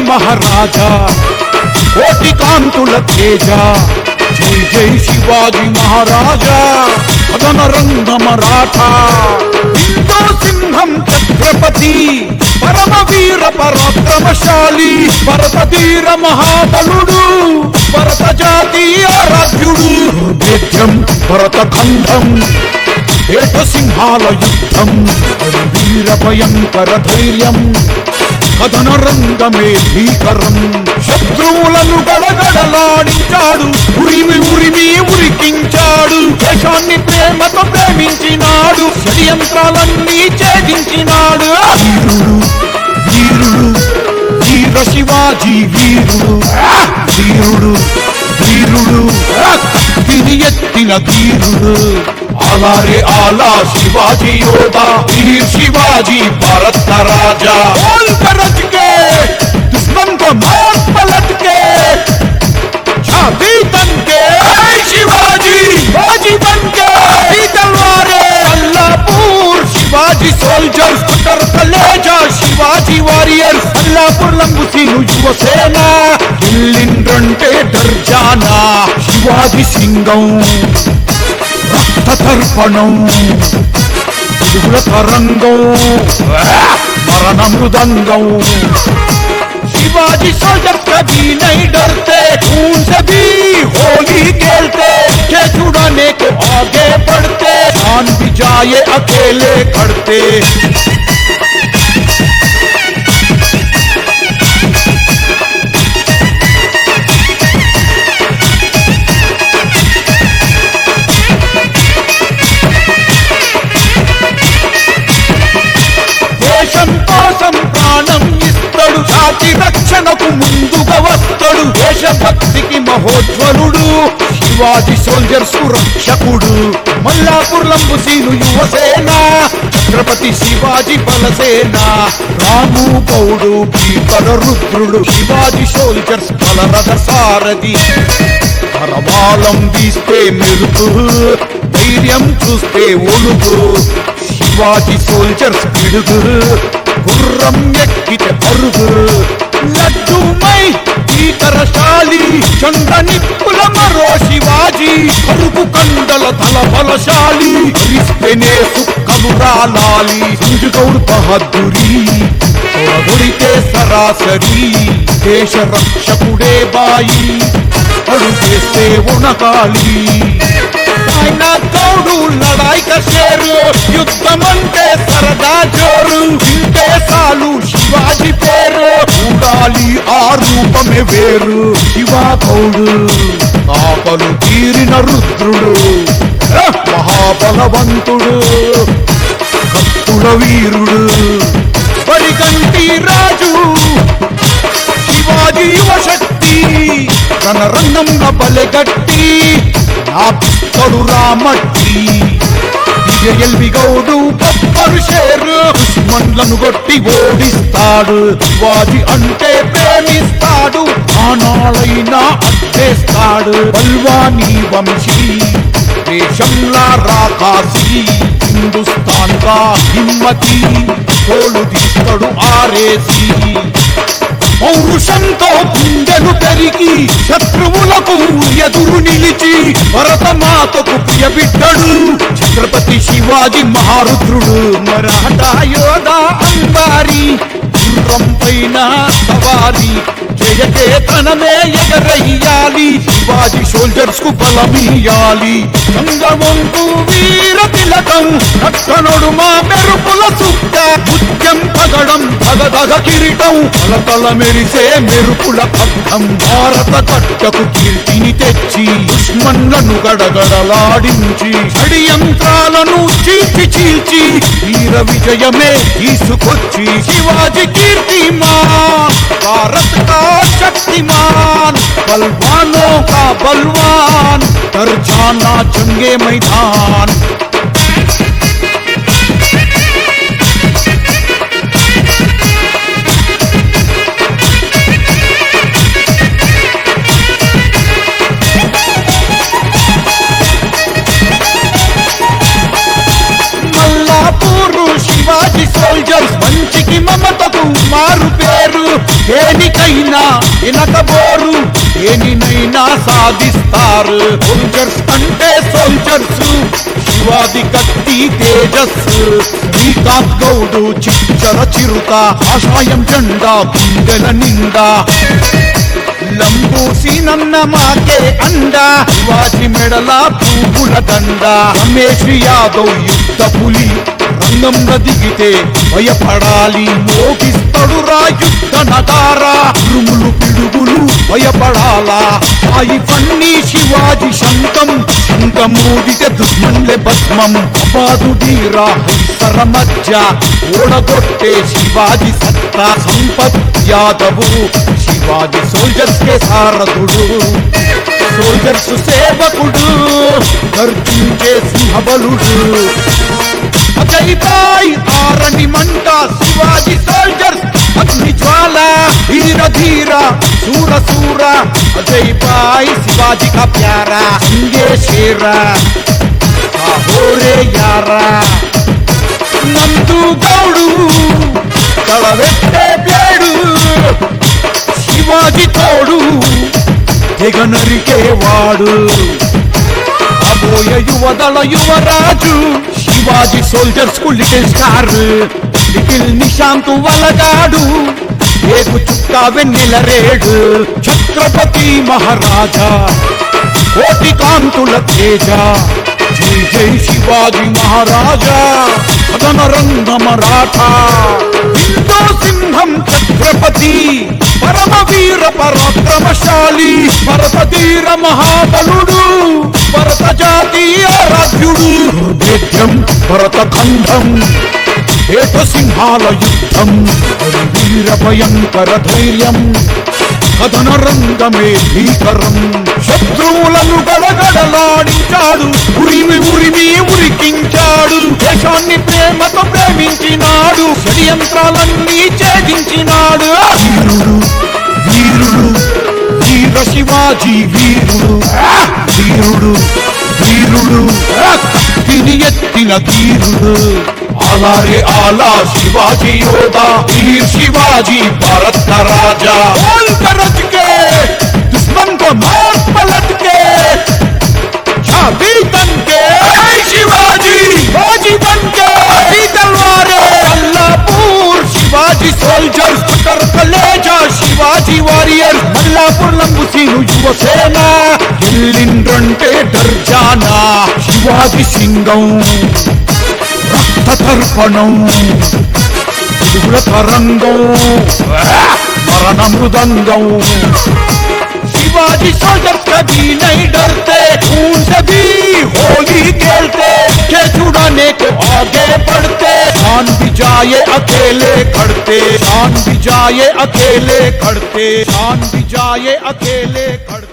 మహారాజా కోటి కాంతుల తేజ జై జై శివాజీ మహారాజా కథన రంగ మరాఠా హిందూ సింహం ఛత్రపతి పరమ వీర పరాక్రమశాలి భరత ధీర మహాబలుడు భరత జాతి ఆరాధ్యుడు దుర్భేద్యం భరత ఖండం ఏట సింహాల యుద్ధం వీర భయంకర ధైర్యం కథన రంగమే భీకరం శత్రువులను గడగడలాడించాడు ఉరిమి ఉరిమి ఉరికించాడు దేశాన్ని ప్రేమతో ప్రేమించినాడు షడ్యంత్రాలన్నీ ఛేదించినాడు వీరుడు వీరుడు వీర శివాజీ వీరుడు వీరుడు వీరుడు తిని ఎత్తిన ధీరుడు ఆలారే ఆలా శివాజీ యోధా వీर शिवाजी भारत का राजा बोल गरज के दुश्मन को मार पलट के छाती तन के जय शिवाजी बाजी बन के ही तलवारे अल्लाहपुर शिवाजी सोल्जर्स कटर कलेजा शिवाजी వారియర్స్ అల్లాపూర్ లంబుసీను యువసేన ఢిల్లిండ్రంటే దర్జానా శివాజీ సింగం రక్త తర్పణం పిడుగుల తరంగం మరణ మృదంగం शिवाजी सोल्जर कभी नहीं डरते खून से भी होली खेलते के छुड़ाने को आगे बढ़ते जान भी जाए अकेले खड़ते దేశం కోసం ప్రాణం ఇస్తాడు జాతి రక్షణకు ముందుగా వస్తాడు దేశభక్తికి మహోజ్వలుడు శివాజీ సోల్జర్స్ కు రక్షకుడు మల్లాపూర్ లంబుసీను యువసేన ఛత్రపతి శివాజీ బలసేన రాము గౌడు భీకర రుద్రుడు శివాజీ సోల్జర్స్ బలరథ సారథి పరవాళం తీస్తే మెరుపు ధైర్యం చూస్తే ఒలుగు శివాజీ సోల్జర్స్ పిడుగు గుర్రం ఎక్కితే పరుగు లడ్డుమై భీకరశాలి చండ నిప్పుల మరో శివాజీ కరుపు కండల తల బలశాలి రిస్తేనే సుక్కలు రాలాలి సంజుగౌడ్ బహద్దురి తొడగొడితే సరాసరి దేశ రక్షకుడే బాయి అడుగేస్తే ఉనకాలి ఆయన తోడు లడాయి కషేరు యుద్ధం అంటే సరదా జోరు వింటే చాలు శివాజీ పేరు చూడాలి ఆ రూపమే వేరు శివా గౌడు ఆపలు తీరిన రుద్రుడు హ! మహాబలవంతుడు కత్తుల వీరుడు వరిగంటి రాజు శివాజీ యువశక్తి రణరంగంన బలెగట్టి నా పిస్తడు రామట్టి ఎల్వి గౌడు బొబ్బరు షేరు దుష్మన్లను కొట్టి ఓడిస్తాడు శివాజీ అంటే ప్రేమిస్తాడు ఆనాళ్ళైనా అడ్డేస్తాడు బల్వానీ వంశీ దేశంలా రాకాసి హిందుస్థాన్ కా హిమ్మతి తోలు తీస్తాడు ఆరేసి పౌరుషంతో గుండెలు పెరిగి శత్రువులకు ఎదురు నిలిచి భరతమాతకు ప్రియబిడ్డడు ఛత్రపతి శివాజీ మహారుద్రుడు మరాఠా యోధా అంబారి గుర్రం పైన సవారి జయ కేతనమే ఎగరయ్యాలి శివాజీ సోల్జర్స్ కు బలమియాలి చంద్రవంకు వీర తిలకం రక్తనుడు మా మెరుపుల సుక్క ముత్యం పగడం పగదగ కిరీటం తలతల మెరిసే మెరుపుల పక్కం భారత కట్టకు కీర్తిని తెచ్చి దుష్మన్లను గడగడలాడించి షడియంత్రాలను చీల్చి చీల్చి వీర విజయమే తీసుకొచ్చి శివాజీ కీర్తిమా భారత్ కా శక్తిమాన్ बलवानों का बलवान कर जाना जंगे मैदान మల్లాపూరు శివాజీ సోల్జర్స్ మంచికి మమతకు మారు మారు పేరు దేనికైనా వినకబోరు దేనినైనా సాధిస్తారు సోల్జర్స్ అంటే సోల్జర్స్ శివాది కత్తి తేజస్సు శ్రీకాంత్ గౌడు చిచ్చర చిరుత ఆశాయం జెండా గుండెల నిండా లంబూసి నన్న మాకే అండ శివాజీ మెడల పువ్వుల దండ రమేష్ యాదవ్ యుద్ధ పులి రంగంలో దిగితే భయపడాలి మోగిస్తడు రా యుద్ధ నగారా ఉరుములు పిడుగులు భయపడాలా సాయి ఫన్నీ శివాజీ శంఖం శంఖమూడితే దుష్మన్లే భస్మం అపాదు ధీరా హంసర మధ్య ఓడగొట్టే శివాజీ సత్తా సంపత్ యాదవు శివాజీ సోల్జర్స్ కే సారథుడు సోల్జర్స్ సేవకుడు గర్జించే సింహబలుడు అజయ్ బాయ్ ఆరని మంట శివాజీ సోల్జర్స్ అగ్ని జ్వాల ధీర ధీర సూర సూర అజయ్ బాయ్ శివాజీ కా ప్యారా సంగే షేరా ఆహోరే యారా నందు గౌడు తలవెట్టే బ్లేడు శివాజీ తోడు తెగ నరికేవాడు అబోయ యువదళ యువరాజు శివాజీ సోల్జర్స్ కు లిటిల్ స్టార్ లిటిల్ నిశాంత్ వలగాడు ఏకు చుక్క వెన్నెల రేడు ఛత్రపతి మహారాజా కోటి కాంతుల తేజ జై జై శివాజీ మహారాజా కథన రంగ మరాఠా హిందూ సింహం ఛత్రపతి పరమ వీర పరాక్రమశాలి భరత ధీర మహాబలుడు భరత జాతీయ రాజ్యుడు దుర్భేద్యం భరత ఖండం ఏట సింహాల యుద్ధం వీర భయంకర ధైర్యం కథన రంగమే భీకరం శత్రువులను గడగడలాడించాడు ఉరిమి ఉరిమి ఉరికించాడు దేశాన్ని ప్రేమతో ప్రేమించినాడు షడ్యంత్రాలన్నీ ఛేదించినాడు వీరుడు వీరుడు వీర శివాజీ వీరుడు వీరుడు వీరుడు కత్తిని ఎత్తిన ధీరుడు ఆలారే ఆలా శివాజీ యోధా వీर शिवाजी भारत का राजा बोल गरज के दुश्मन को मार पलट के छाती तन के जय शिवाजी बाजी बन के अभी तलवारे अल्लाहपुर शिवाजी सोल्जर्स कर कलेजा शिवाजी వారియర్ మల్లాపూర్ లంబుసీను యువసేన ఎల్లిండ్రంటే డర్జానా శివాజీ సింగం రక్త తర్పణం పిడుగుల తరంగం మరణ మృదంగం शिवाजी सोल्जर कभी नहीं डरते खून से भी होली खेलते के छुड़ाने को आगे बढ़ते शान भी जाए अकेले खड़ते शान भी जाए अकेले खड़ते शान भी जाए अकेले खड़ते